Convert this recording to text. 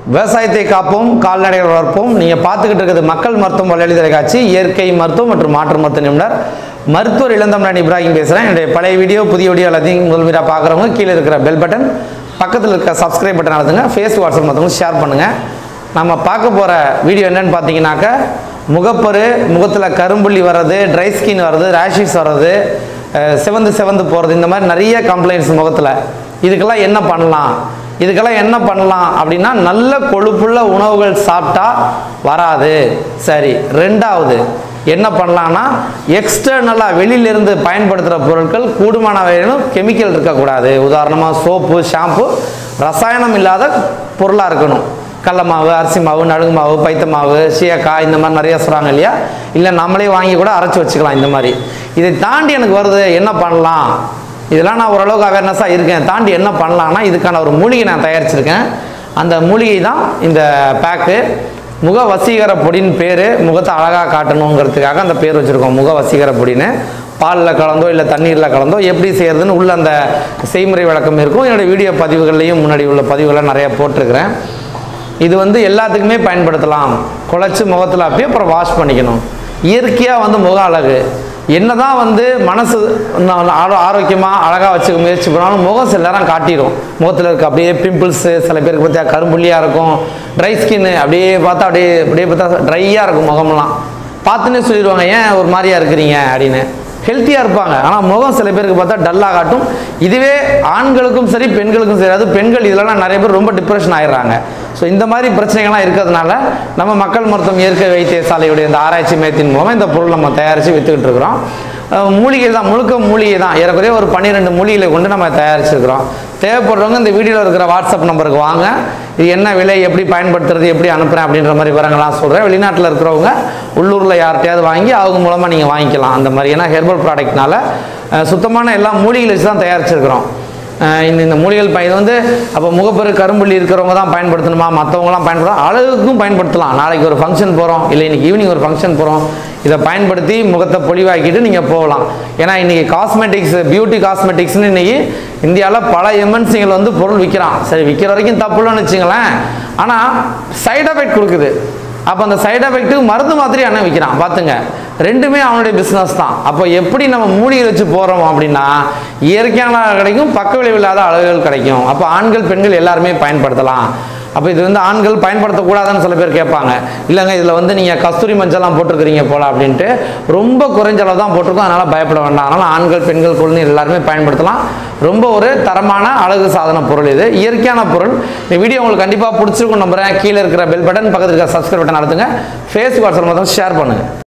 விவசாயத்தை காப்போம் கால்நடைகள் வளர்ப்போம் நீங்கள் பார்த்துக்கிட்டு இருக்கிறது மக்கள் மருத்துவம் வலையொலி தொலைக்காட்சி இயற்கை மருத்துவம் மற்றும் மாற்று மருத்துவ நிபுணர் மருத்துவர் இளந்தமிழன் இப்ராஹிம் பேசுகிறேன் என்னுடைய பழைய வீடியோ புதிய வீடியோ எல்லாத்தையும் முதல் முறையாக பார்க்குறவங்க கீழே இருக்கிற பெல் பட்டன் பக்கத்தில் இருக்க சப்ஸ்கிரைப் பட்டன் அழுத்துங்க ஃபேஸ் வாட்ஸ்அப் மற்றவங்க ஷேர் பண்ணுங்கள் நம்ம பார்க்க போகிற வீடியோ என்னன்னு பார்த்தீங்கன்னாக்க முகப்பரு முகத்தில் கரும்புள்ளி வர்றது ட்ரை ஸ்கின் வர்றது ரேஷஸ் வர்றது அஹ், சிவந்து சிவந்து போகிறது இந்த மாதிரி நிறைய கம்ப்ளைண்ட்ஸ் முகத்தில் இதுக்கெல்லாம் என்ன பண்ணலாம் இதுக்கெல்லாம் என்ன பண்ணலாம் அப்படின்னா நல்ல கொழுப்புள்ள உணவுகள் சாப்பிட்டா வராது சரி ரெண்டாவது என்ன பண்ணலாம்னா எக்ஸ்டர்னலாக வெளியிலிருந்து பயன்படுத்துகிற பொருட்கள் கூடுமான வரையிலும் கெமிக்கல் இருக்கக்கூடாது உதாரணமாக சோப்பு ஷாம்பு ரசாயனம் இல்லாத பொருளாக இருக்கணும் கடல மாவு அரிசி மாவு நடுங்கு மாவு பைத்த மாவு சீயக்காய் இந்த மாதிரி நிறைய சொல்கிறாங்க இல்லையா இல்லை நம்மளே வாங்கி கூட அரைச்சி வச்சுக்கலாம் இந்த மாதிரி இதை தாண்டி எனக்கு வருது என்ன பண்ணலாம் இதெல்லாம் நான் ஓரளவுக்கு அவேர்னஸாக இருக்கேன் தாண்டி என்ன பண்ணலாம்னா இதுக்கான ஒரு மூலிகை நான் தயாரிச்சிருக்கேன் அந்த மூலிகை தான் இந்த பேக்கு முக வசீகர பொடின்னு பேர் முகத்தை அழகாக காட்டணுங்கிறதுக்காக அந்த பேர் வச்சுருக்கோம் முக வசீகர பொடின்னு பாலில் கலந்தோ இல்லை தண்ணீரில் கலந்தோ எப்படி செய்யறதுன்னு உள்ள அந்த செய்முறை விளக்கம் இருக்கும் என்னுடைய வீடியோ பதிவுகள்லையும் முன்னாடி உள்ள பதிவுகளை நிறைய போட்டிருக்கிறேன் இது வந்து எல்லாத்துக்குமே பயன்படுத்தலாம் குழச்சி முகத்தில் அப்படி அப்புறம் வாஷ் பண்ணிக்கணும் இயற்கையாக வந்து முக அழகு என்னதான் வந்து மனசு ஆரோக்கியமாக அழகாக வச்சுக்க முயற்சி பண்ணாலும் முகம் சில நேரம் காட்டிடும் முகத்தில் இருக்க அப்படியே பிம்பிள்ஸு சில பேருக்கு பார்த்தா கரும்புள்ளியாக இருக்கும் ட்ரை ஸ்கின்னு அப்படியே பார்த்தா அப்படியே அப்படியே பார்த்தா ட்ரையாக இருக்கும் முகம்லாம் பார்த்துன்னே சொல்லிடுவாங்க ஏன் ஒரு மாதிரியா இருக்கிறீங்க அப்படின்னு ஹெல்த்தியாக இருப்பாங்க ஆனால் முகம் சில பேருக்கு பார்த்தா டல்லாக காட்டும் இதுவே ஆண்களுக்கும் சரி பெண்களுக்கும் சரி அது பெண்கள் இதெல்லாம் நிறைய பேர் ரொம்ப டிப்ரெஷன் ஆயிடுறாங்க ஸோ இந்த மாதிரி பிரச்சனைகள்லாம் இருக்கிறதுனால நம்ம மக்கள் மருத்துவம் இயற்கை வைத்தியசாலையுடைய இந்த ஆராய்ச்சி மையத்தின் மூலமாக இந்த பொருள் நம்ம தயாரித்து விற்றுக்கிட்டு இருக்கிறோம் அஹ் மூலிகை தான் முழுக்க மூலிகை தான் ஏறக்குறைய ஒரு பன்னிரெண்டு மூலிகைகளை கொண்டு நம்ம தயாரிச்சிருக்கிறோம் தேவைப்படுறவங்க இந்த வீடியோவில் இருக்கிற வாட்ஸ்அப் நம்பருக்கு வாங்க இது என்ன விலை எப்படி பயன்படுத்துறது எப்படி அனுப்புகிறேன் அப்படின்ற மாதிரி விவரங்கள்லாம் சொல்கிறேன் வெளிநாட்டில் இருக்கிறவங்க உள்ளூரில் யார்கிட்டயாவது வாங்கி அவங்க மூலமாக நீங்கள் வாங்கிக்கலாம் அந்த மாதிரி ஏன்னா ஹெர்பல் ப்ராடக்ட்னால அஹ், சுத்தமான எல்லா மூலிகைகளை வச்சு தான் தயாரிச்சிருக்கிறோம் அஹ், இந்த இந்த மூலிகைகள் பயன் வந்து அப்போ முகப்பெரு கரும்புள்ளி இருக்கிறவங்க தான் பயன்படுத்தணுமா மற்றவங்களாம் பயன்படுத்தலாம் அழகுக்கும் பயன்படுத்தலாம் நாளைக்கு ஒரு ஃபங்க்ஷன் போகிறோம் இல்லை இன்னைக்கு ஈவினிங் ஒரு ஃபங்க்ஷன் போகிறோம் இதை பயன்படுத்தி முகத்தை பொலிவாக்கிட்டு நீங்கள் போகலாம் ஏன்னா இன்றைக்கி காஸ்மெட்டிக்ஸ் பியூட்டி காஸ்மெட்டிக்ஸ்னு இன்றைக்கி இந்தியாவில் பல எம்என்சிகள் வந்து பொருள் விற்கிறான் சரி விற்கிற வரைக்கும் தப்பு இல்லைன்னு வச்சுங்களேன் ஆனால் சைடு எஃபெக்ட் கொடுக்குது அப்போ அந்த சைடு எஃபெக்ட்டுக்கு மருந்து மாத்திரை அண்ணன் விற்கிறான் பார்த்துங்க ரெண்டுமே அவனுடைய பிஸ்னஸ் தான் அப்போ எப்படி நம்ம மூலிகை வச்சு போகிறோம் அப்படின்னா இயற்கையான கிடைக்கும் பக்க விளைவு இல்லாத அழகுகள் கிடைக்கும் அப்போ ஆண்கள் பெண்கள் எல்லாருமே பயன்படுத்தலாம் அப்போ இது வந்து ஆண்கள் பயன்படுத்தக்கூடாதுன்னு சில பேர் கேட்பாங்க இல்லைங்க இதில் வந்து நீங்கள் கஸ்தூரி மஞ்சள்லாம் போட்டிருக்கிறீங்க போல அப்படின்ட்டு ரொம்ப குறைஞ்ச அளவு தான் போட்டிருக்கோம் அதனால் பயப்பட வேண்டாம் அதனால் ஆண்கள் பெண்கள் குழந்தைகள் எல்லாருமே பயன்படுத்தலாம் ரொம்ப ஒரு தரமான அழகு சாதன பொருள் இது இயற்கையான பொருள் இந்த வீடியோ உங்களுக்கு கண்டிப்பாக பிடிச்சிருக்கும் நம்புறேன் கீழே இருக்கிற பெல் பட்டன் பக்கத்தில் இருக்கிற சப்ஸ்கிரைப் பட்டன் அழுத்துங்க ஃபேஸ்புக் வாட்ஸ்அப் மட்டும் ஷேர் பண்ணுங்கள்